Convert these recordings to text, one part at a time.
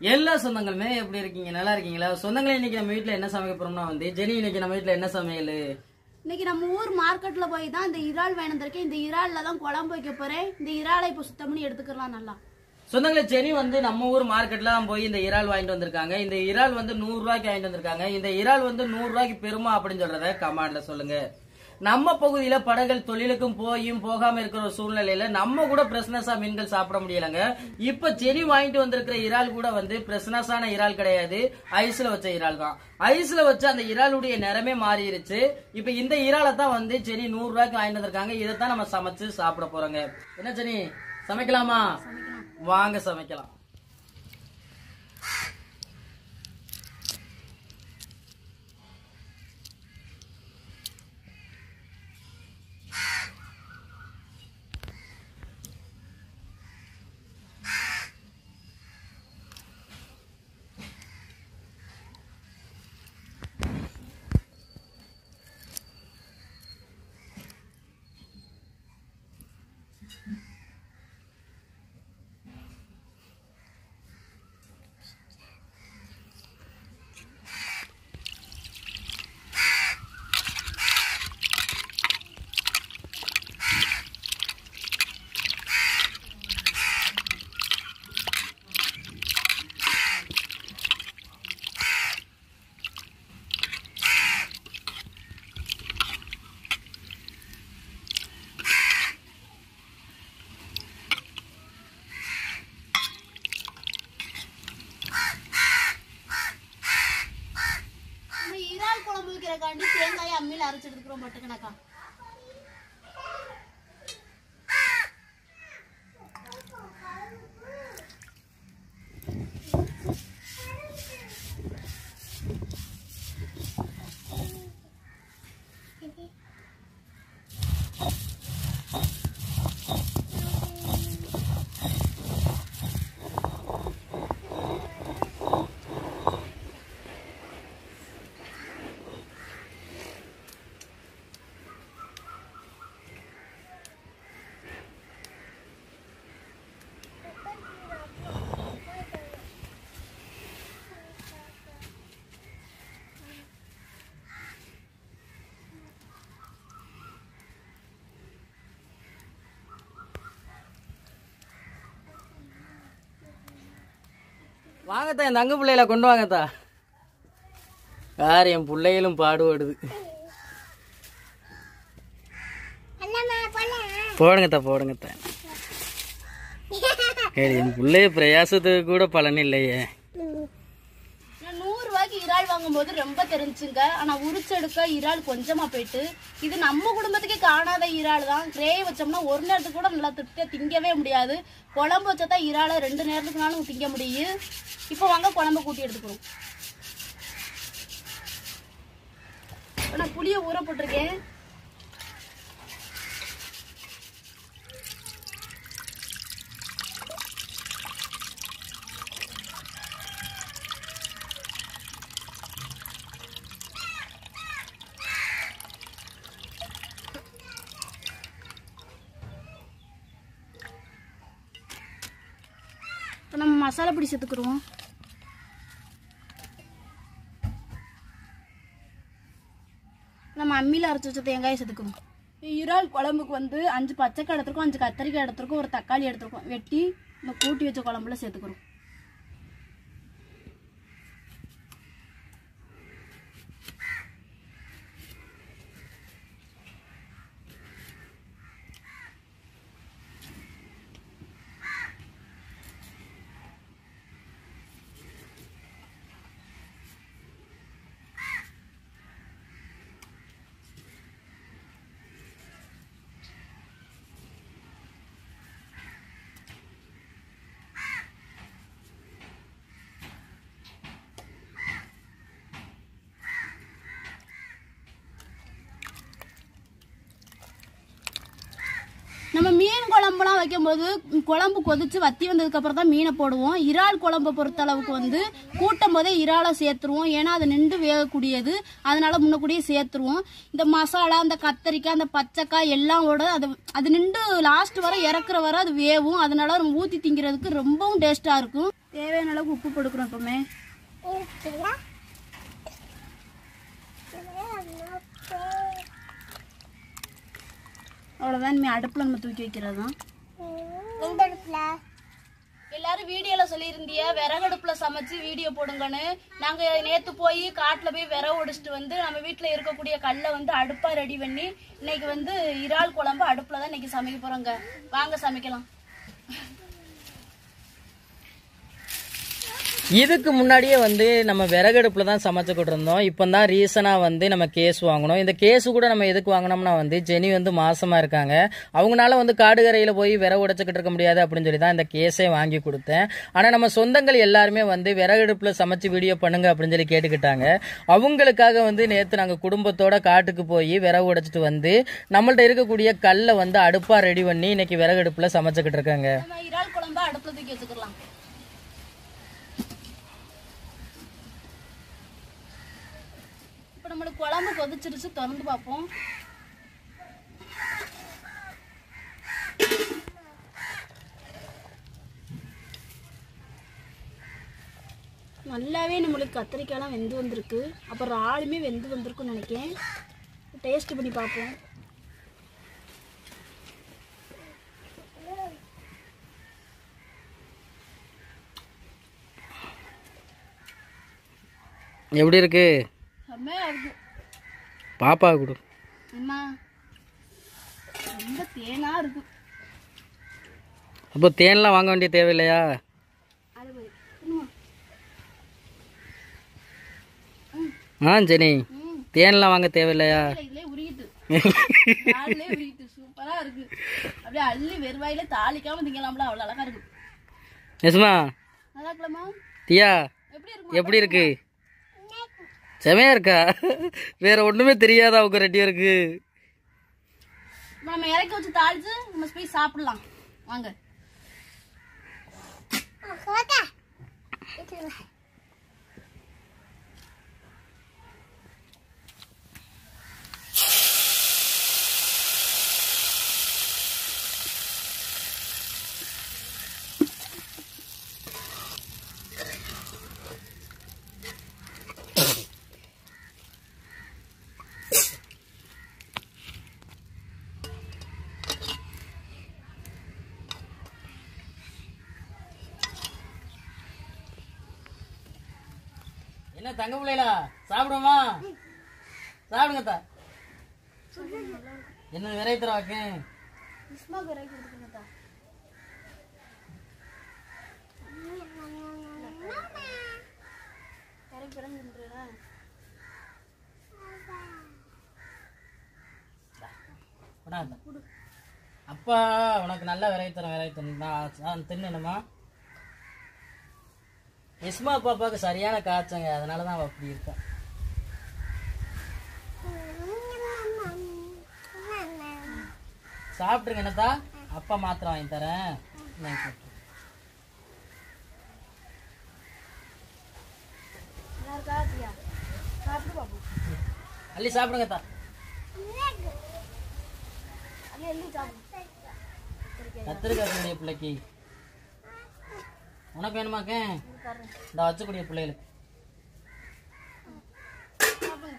எல்லா சொந்தங்களுமே எப்படி இருக்கீங்க நல்லா இருக்கீங்களா சொந்தங்களே இன்னைக்கு நம்ம வீட்ல என்ன சமைக்க போறோம்னா வந்து ஜெனி இன்னைக்கு நம்ம வீட்ல என்ன சமையல் இன்னைக்கு நம்ம ஊர் மார்க்கெட்ல போய் தான் இந்த இறால் வேணுந்திருக்கேன் இந்த இறால்ல தான் குழம்பு வைக்க போறேன் இந்த இறாலை இப்போ சுத்தம் பண்ணி எடுத்துக்கலாம் நல்லா சொந்தங்களே ஜெனி வந்து நம்ம ஊர் மார்க்கெட்ல தான் போய் இந்த இறால் வாங்கிட்டு வந்திருக்காங்க இந்த இறால் வந்து நூறு ரூபாய்க்கு வாங்கிட்டு வந்திருக்காங்க இந்த இறால் வந்து நூறு ரூபாய்க்கு பெருமா அப்படின்னு சொல்றத கமாண்ட்ல சொல்லுங்க நம்ம பகுதியில படகுகள் தொழிலுக்கும் போயும் போகாம இருக்கிற ஒரு சூழ்நிலையில நம்ம கூட பிரஸ்னஸா மீன்கள் சாப்பிட முடியலங்க இப்ப செடி வாங்கிட்டு வந்திருக்கிற இறால் கூட வந்து பிரஸ்னஸான இறால் கிடையாது ஐஸ்ல வச்ச இறால் தான் ஐஸ்ல வச்ச அந்த இறாலுடைய நிறமே மாறிடுச்சு இப்ப இந்த இறாலை தான் வந்து செடி நூறு ரூபாய்க்கு வாங்கிட்டு வந்திருக்காங்க இதை தான் நம்ம சமைச்சு சாப்பிட போறோங்க என்ன செடி சமைக்கலாமா வாங்க சமைக்கலாம் நம்ம இறால் குழம்பு வைக்கிறக்காண்டி தேங்காயை அம்மியில் அரைச்சு எடுத்துக்கிறோம் பட்டு கணக்கா வாங்கத்தா என் தங்க பிள்ளையில கொண்டு வாங்கத்தா யார் என் பிள்ளைகளும் பாடுபடுது போடுங்கத்தா போடுங்கத்தா ஏய், என் பிள்ளைய பிரயாசத்துக்கு கூட பலன் இல்லையே நான் நூறு ரூபாய்க்கு இறால் வாங்கும்போது ரொம்ப தெரிஞ்சுங்க ஆனா உரிச்செடுக்க இறால் கொஞ்சமா போயிட்டு இது நம்ம குடும்பத்துக்கே காணாத இறால் தான் கிரேவி வச்சோம்னா ஒரு நேரத்துக்கு கூட நல்லா திருப்தியா திங்கவே முடியாது குழம்பு வச்சா தான் இறாலை ரெண்டு நேரத்துக்குனாலும் திங்க முடியும் இப்போ வாங்க குழம்பு கூட்டி எடுத்துக்கிறோம் இப்ப நான் புளியை ஊற போட்டிருக்கேன் இப்போ நம்ம மசாலா பொடி சேர்த்துக்கிடுவோம் நம்ம அம்மியில் அரைச்சி வச்ச தேங்காயை சேர்த்துக்கணும் இறால் குழம்புக்கு வந்து அஞ்சு பச்சைக்காய் எடுத்துருக்கோம் அஞ்சு கத்திரிக்காய் எடுத்துருக்கோம் ஒரு தக்காளி எடுத்துருக்கோம் வெட்டி இந்த கூட்டி வச்ச குழம்புல சேர்த்துக்கிறோம் நம்ம மீன் குழம்புலாம் வைக்கும்போது ம், குழம்பு கொதிச்சு வத்தி வந்ததுக்கு அப்புறம் தான் மீனை போடுவோம் இறால் குழம்பை பொறுத்தளவுக்கு வந்து கூட்டும் போதே இறாலை சேர்த்துருவோம் ஏன்னா அது நின்று வேகக்கூடியது அதனால முன்னக்கூடியே சேர்த்துருவோம் இந்த மசாலா அந்த கத்தரிக்காய் அந்த பச்சைக்காய் எல்லாம் ஓட அது அது நின்று லாஸ்ட் வரை இறக்குற வரை அது வேவும் அதனால நம்ம ஊற்றி திங்கிறதுக்கு ரொம்பவும் டேஸ்ட்டாக இருக்கும் தேவையான அளவுக்கு உப்பு போட்டுக்கிறோம் எப்பவுமே அவ்வளோதான் இனிமேல் அடுப்பில் நம்ம தூக்கி வைக்கிறது தான் எல்லாரும் வீடியோல சொல்லியிருந்திய விறகடுப்புல சமைச்சு வீடியோ போடுங்கன்னு நாங்க நேத்து போய் காட்டுல போய் விறகு ஒடிச்சிட்டு வந்து நம்ம வீட்டுல இருக்கக்கூடிய கல்லை வந்து அடுப்பா ரெடி பண்ணி இன்னைக்கு வந்து இறால் குழம்பு அடுப்புல தான் இன்னைக்கு சமைக்க போறோங்க வாங்க சமைக்கலாம் இதுக்கு முன்னாடியே வந்து நம்ம விறகடுப்புல தான் சமைச்சுக்கிட்டு இருந்தோம் இப்போ தான் ரீசனாக வந்து நம்ம கேஸ் வாங்கணும் இந்த கேஸ் கூட நம்ம எதுக்கு வாங்கினோம்னா வந்து ஜெனி வந்து மாசமா இருக்காங்க அவங்களால வந்து காடுகரையில் போய் விறகு உடைச்சிக்கிட்டு இருக்க முடியாது அப்படின்னு சொல்லி தான் இந்த கேஸே வாங்கி கொடுத்தேன் ஆனால் நம்ம சொந்தங்கள் எல்லாருமே வந்து விறகடுப்புல சமைச்சு வீடியோ பண்ணுங்க அப்படின்னு சொல்லி கேட்டுக்கிட்டாங்க அவங்களுக்காக வந்து நேற்று நாங்கள் குடும்பத்தோட காட்டுக்கு போய் விறகு உடைச்சிட்டு வந்து நம்மள்ட்ட இருக்கக்கூடிய கல்லை வந்து அடுப்பாக ரெடி பண்ணி இன்னைக்கு விறகடுப்புல சமைச்சுக்கிட்டு இருக்காங்க நம்ம இறால் குழம்பு அடுப்புல தூக்கி வச்சுக்கலாம் இப்போ நம்மளுக்கு குழம்பு கொதிச்சிருச்சு திறந்து பார்ப்போம் நல்லாவே நம்மளுக்கு கத்திரிக்காய்லாம் வெந்து வந்திருக்கு அப்புறம் ஆளுமே வெந்து வந்திருக்குன்னு நினைக்கிறேன் டேஸ்ட் பண்ணி பார்ப்போம் எப்படி இருக்கு செம்மையா இருக்கு பாப்பா கொடு அம்மா ரொம்ப தேனா இருக்கு அப்போ தேன்லாம் வாங்க வேண்டிய தேவையில்லையா அது போய் இன்னுமா? ஆ சரி ம் தேன்லாம் வாங்க தேவையில்லையா இல்ல, இதுலயே உருகிட்டு நாலுலயே உருகிட்டு சூப்பரா இருக்கு அப்படியே அள்ளி வெறுவாயில தாளிக்காம திங்கலாம்ல அவ்வளவு அழகா இருக்கு எஸ்மா நல்லா இருக்கலாமா தியா எப்படி இருக்கு எப்படி இருக்கு செமையா இருக்கா வேற ஒண்ணுமே தெரியாதா அவங்க ரெண்டு பேருக்கு நம்ம இறக்கி வச்சு தாளிச்சு நம்ம போய் சாப்பிடலாம் வாங்க என்ன தங்க பிள்ளைகளா சாப்பிடுமா சாப்பிடுங்க தா என்ன விரைத்தர வாக்கேன் உஸ்மாக்கு இறக்கி கொடுத்துருங்கத்தா இறக்கி பிறந்துன்றேன் கொண்டாந்த. அப்பா உனக்கு நல்ல விரைத்தரம் விரைத்தரம் நான் தின்னுமா இஸ்மா பாப்பாவுக்கு சரியான காய்ச்சங்க அதனால தான் அவ அப்படி இருக்கா சாப்பிட்டுருங்க என்னத்தா அப்பா மாத்திரை வாங்கி தரேன் நான் சாப்பிட்டு. நல்லா இருக்கா தியா சாப்பிட்டு பார்ப்போம் அள்ளி சாப்பிடுங்க தா அங்கே எழுதி சாப்பிடும் கத்திரிக்காய் பிள்ளைக்கு உனக்கு வேணுமாக்கே தர்றேன் இந்த வச்சக்கூடிய பிள்ளைகளுக்கு சாப்பிடுங்க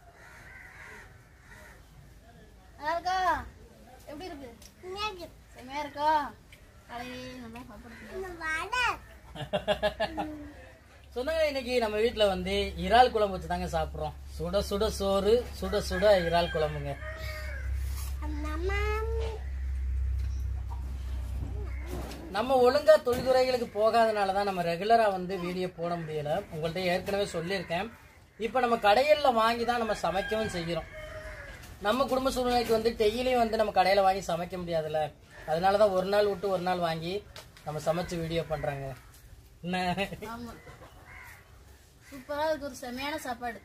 நல்லா இருக்கா எப்படி இருக்கு செம்மையா இருக்கா காலையிலே நல்லா சாப்பிடுங்க சொன்னாங்க இன்னைக்கு நம்ம வீட்ல வந்து இறால் குழம்பு வச்சு தாங்க சாப்பிடுறோம் சுட சுட சோறு சுட சுட இறால் குழம்புங்க நம்ம ஒழுங்கா தொழில்துறைகளுக்கு போகாதனால தான் நம்ம ரெகுலரா வந்து வீடியோ போட முடியல உங்கள்ட்ட ஏற்கனவே சொல்லியிருக்கேன் இப்போ நம்ம கடையில வாங்கி தான் நம்ம சமைக்கவும் செய்கிறோம் நம்ம குடும்ப சூழ்நிலைக்கு வந்து டெய்லியும் வந்து நம்ம கடையில வாங்கி சமைக்க முடியாதுல்ல அதனால தான் ஒரு நாள் விட்டு ஒரு நாள் வாங்கி நம்ம சமைச்சு வீடியோ பண்றாங்க என்ன ஆமா சூப்பரா இருக்கு ஒரு செமையான சாப்பாடு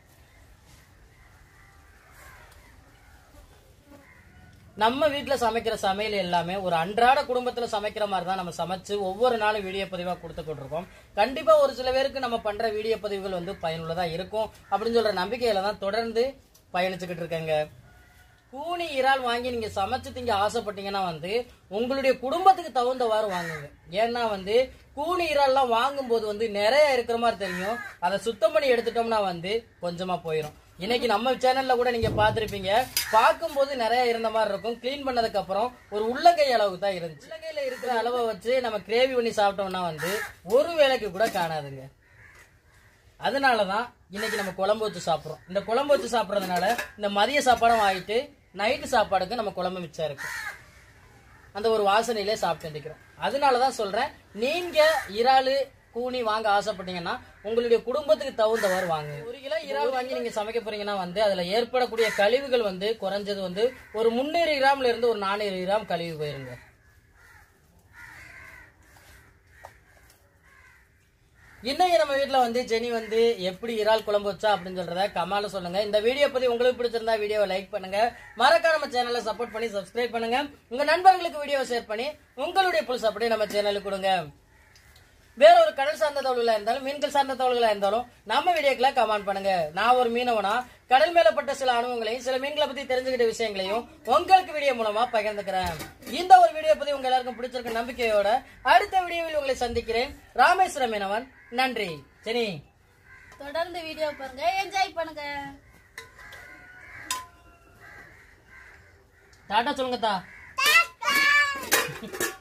நம்ம வீட்ல சமைக்கிற சமையல் எல்லாமே ஒரு அன்றாட குடும்பத்துல சமைக்கிற மாதிரி தான் நம்ம சமைச்சு ஒவ்வொரு நாளும் வீடியோ பதிவா கொடுத்துக்கிட்டு இருக்கோம் கண்டிப்பா ஒரு சில பேருக்கு நம்ம பண்ற வீடியோ பதிவுகள் வந்து பயனுள்ளதா இருக்கும் அப்படின்னு சொல்ற நம்பிக்கையில தான் தொடர்ந்து பயணிச்சுக்கிட்டு இருக்கேங்க கூனி இறால் வாங்கி நீங்க சமைச்சு திங்க ஆசைப்பட்டீங்கன்னா வந்து உங்களுடைய குடும்பத்துக்கு தகுந்தவாறு வாங்குங்க ஏன்னா வந்து கூனி இறால்லாம் வாங்கும்போது வந்து நிறைய இருக்கிற மாதிரி தெரியும் அதை சுத்தம் பண்ணி எடுத்துட்டோம்னா வந்து கொஞ்சமா போயிடும் இன்னைக்கு நம்ம சேனல்ல கூட நீங்க பார்த்திருப்பீங்க பார்க்கும்போது நிறைய இருந்த மாதிரி இருக்கும் க்ளீன் பண்ணதுக்கு அப்புறம் ஒரு உள்ளங்கை அளவுக்கு தான் இருந்துச்சு உள்ளங்கையில இருக்கிற அளவை வச்சு நம்ம கிரேவி பண்ணி சாப்பிட்டோம்னா வந்து ஒரு வேளைக்கு கூட காணாதுங்க அதனால தான் இன்னைக்கு நம்ம குழம்பு வச்சு சாப்பிட்றோம் இந்த குழம்பு வச்சு சாப்பிட்றதுனால இந்த மதிய சாப்பாடும் ஆயிட்டு நைட்டு சாப்பாடுக்கு நம்ம குழம்பு மிச்சம் இருக்கு அந்த ஒரு வாசனையிலே சாப்பிட்டு இருக்கிறோம் அதனால தான் சொல்றேன் நீங்க இறாலு கூனி வாங்க ஆசைப்பட்டீங்கன்னா உங்களுடைய குடும்பத்துக்கு தகுந்தவாறு வாங்க ஒரு கிலோ இறால் வாங்கி நீங்க சமைக்க போறீங்கன்னா வந்து அதுல ஏற்படக்கூடிய கழிவுகள் வந்து குறைஞ்சது வந்து ஒரு முந்நூறு கிராம்ல இருந்து ஒரு நானூறு கிராம் கழிவு போயிருங்க இன்னைக்கு நம்ம வீட்ல வந்து ஜெனி வந்து எப்படி இறால் குழம்பு வச்சா அப்படின்னு சொல்றத கமால சொல்லுங்க இந்த வீடியோ பத்தி உங்களுக்கு பிடிச்சிருந்தா வீடியோவை லைக் பண்ணுங்க மறக்காம நம்ம சேனலை சப்போர்ட் பண்ணி சப்ஸ்கிரைப் பண்ணுங்க உங்க நண்பர்களுக்கு வீடியோ ஷேர் பண்ணி உங்களுடைய புல் சப்போர்ட்டை நம்ம சேனலுக்கு கொடுங்க வேற ஒரு கடல் சார்ந்த தகவல்களா இருந்தாலும் மீன்கள் சார்ந்த தகவல்களா இருந்தாலும் நம்ம வீடியோக்களை கமெண்ட் பண்ணுங்க நான் ஒரு மீனவனா கடல் மேலப்பட்ட சில அனுபவங்களையும் சில மீன்களை பத்தி தெரிஞ்சுக்கிட்ட விஷயங்களையும் உங்களுக்கு வீடியோ மூலமா பகிர்ந்துக்கிறேன் இந்த ஒரு வீடியோ பத்தி உங்க எல்லாருக்கும் பிடிச்சிருக்க நம்பிக்கையோட அடுத்த வீடியோவில் உங்களை சந்திக்கிறேன் ராமேஸ்வரம் மீனவன் நன்றி சரி தொடர்ந்து வீடியோ பாருங்க என்ஜாய் பண்ணுங்க டாட்டா சொல்லுங்க தா